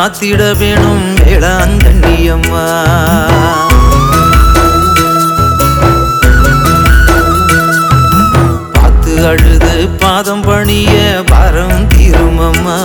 காத்திட வேணும் வேளாங்கண்ணியம்மா பார்த்து அழுது பாதம் பணிய பாரம் தீருமம்மா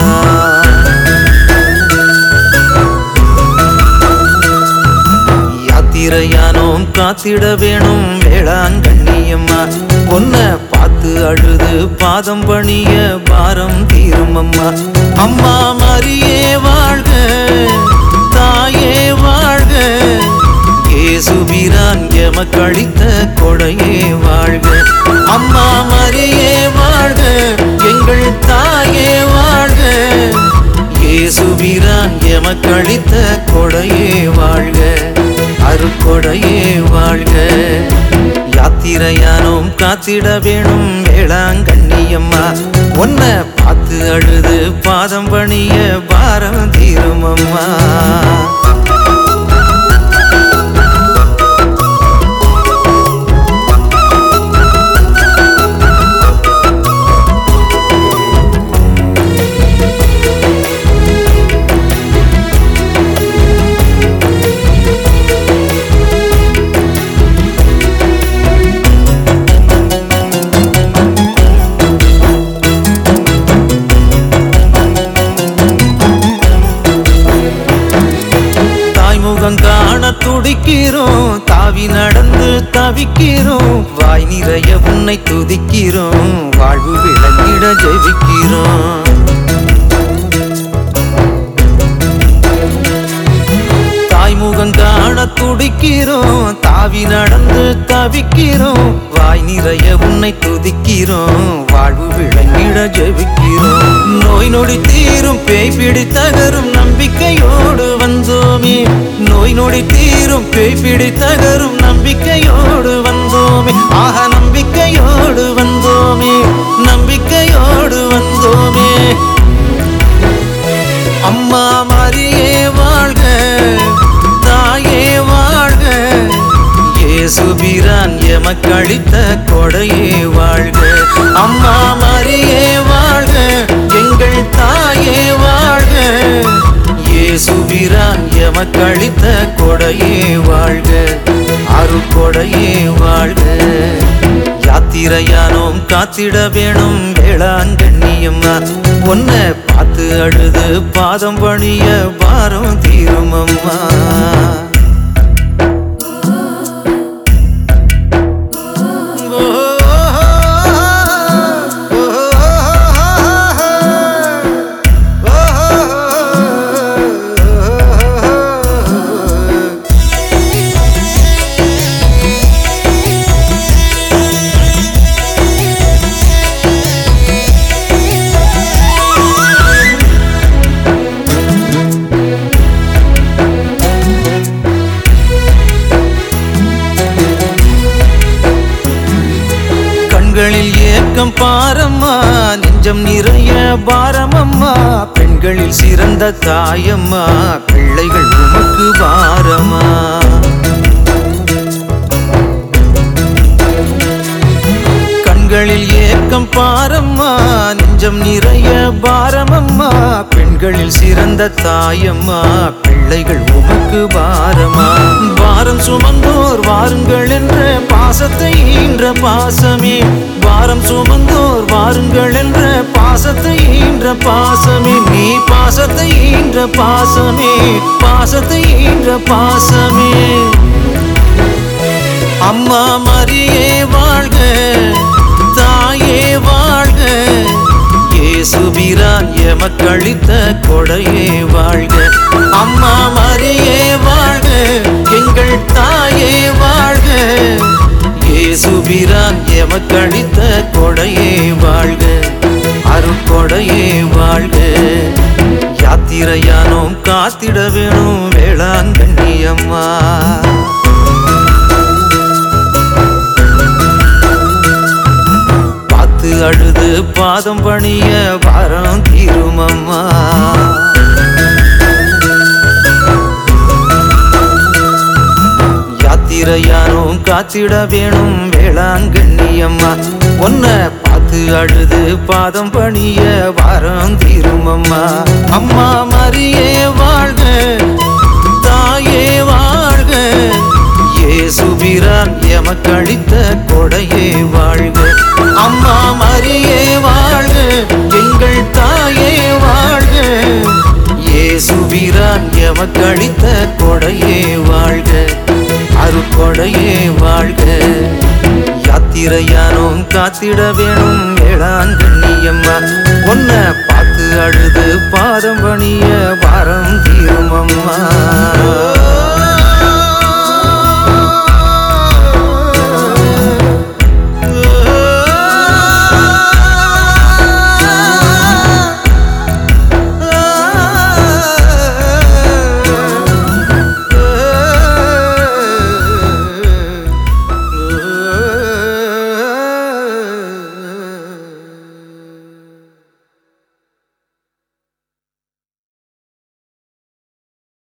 யாத்திரையானோம் காத்திட வேணும் வேளாங்கண்ணியம்மா பொன்ன பார்த்து அழுது பாதம் பணிய பாரம் தீருமம்மா அம்மா மரியே வாழ்க தாயே வாழ்க ஏசுபிரான் எமக்களித்த கொடையே வாழ்க அம்மா மரியே வாழ்க எங்கள் தாயே வாழ்க இயேசுபிரான் எமக்களித்த கொடையே வாழ்க அருக்கொடையே வாழ்க யாத்திரையானோம் காத்திட வேணும் வேளாங்கண்ணியம்மா ஒன்ன பார்த்து அழுது பாதம் பணிய பாரம் தீருமம்மா தாய்முகம் காண துடிக்கிறோம் தாவி நடந்து தவிக்கிறோம் வாய் நிறைய உன்னை துதிக்கிறோம் வாழ்வு விளங்கிட ஜெபிக்கிறோம் தாய்முகம் காண துடிக்கிறோம் தாவி நடந்து தவிக்கிறோம் வாய் நிறைய உன்னை துதிக்கிறோம் வாழ்வு விளங்கிட ஜெபிக்கிறோம் நோய் நொடி தீரும் பேய் பிடி தகரும் நம்பிக்கையோடு வந்தோமே நோய் நொடி தீரும் பேய் பிடி தகரும் நம்பிக்கையோடு வந்தோமே ஆக நம்பிக்கையோடு வந்தோமே நம்பிக்கையோடு வந்தோமே அம்மா மரியே வாழ்க தாயே வாழ்க இயேசுபிரான் எமக்களித்த கொடையே வாழ்க அம்மா மரியே வாழ்க எங்கள் தாயே வாழ்க இயேசுபிரான் எமக்களித்த கொடையே வாழ்க அருக்கொடையே வாழ்க யாத்திரையானோம் காத்திட வேணும் வேளாங்கண்ணியம்மா ஒன்ன பார்த்து அழுது பாதம் பணிய பாரம் தீருமம்மா கண்களில் ஏக்கம் பாரம்மா நெஞ்சம் நிறைய பாரமம்மா பெண்களில் சிறந்த தாயம்மா பிள்ளைகள் உமக்கு பாரமா கண்களில் ஏக்கம் பாரம்மா நெஞ்சம் நிறைய பாரமம்மா பெண்களில் சிறந்த தாயம்மா பிள்ளைகள் உமக்கு பாரமா பாரம் சுமந்தோர் வாருங்கள் என்ற பாசத்தை ஈன்ற பாசமே பாரம் சுமந்தோர் வாருங்கள் என்ற பாசத்தை ஈன்ற பாசமே நீ பாசத்தை ஈன்ற பாசமே பாசத்தை ஈன்ற பாசமே அம்மா மரியே வாழ்க தாயே வாழ்க இயேசுபிரான் எமக்களித்த கொடையே வாழ்க அம்மா மரியே வாழ்க எங்கள் தாயே வாழ்க இயேசுபிரான் எமக்களித்த கொடையே வாழ்க அருக்கொடையே வாழ்க யாத்திரையானோம் காத்திட வேணும் வேளாங்கண்ணியம்மா பார்த்து அழுது பாதம் பணிய பாரம் தீருமம்மா யாத்திரையானோம் காத்திட வேணும் வேளாங்கண்ணியம்மா ஒன்ன பார்த்து பார்த்து அழுது பாதம் பணிய வாரம் தீரும் அம்மா அம்மா மரியே வாழ்க தாயே வாழ்க இயேசுபிரான் எமக்களித்த கொடையே வாழ்க அம்மா மரியே வாழ்க எங்கள் தாயே வாழ்க இயேசுபிரான் எமக்களித்த கொடையே வாழ்க அருக்கொடையே வாழ்க யாத்திரையானோம் காத்திட வேணும் வேளாங்கண்ணியம்மா உன்னை பார்த்து அழுது பாதம் பணிய வாரம் தீரும் அம்மா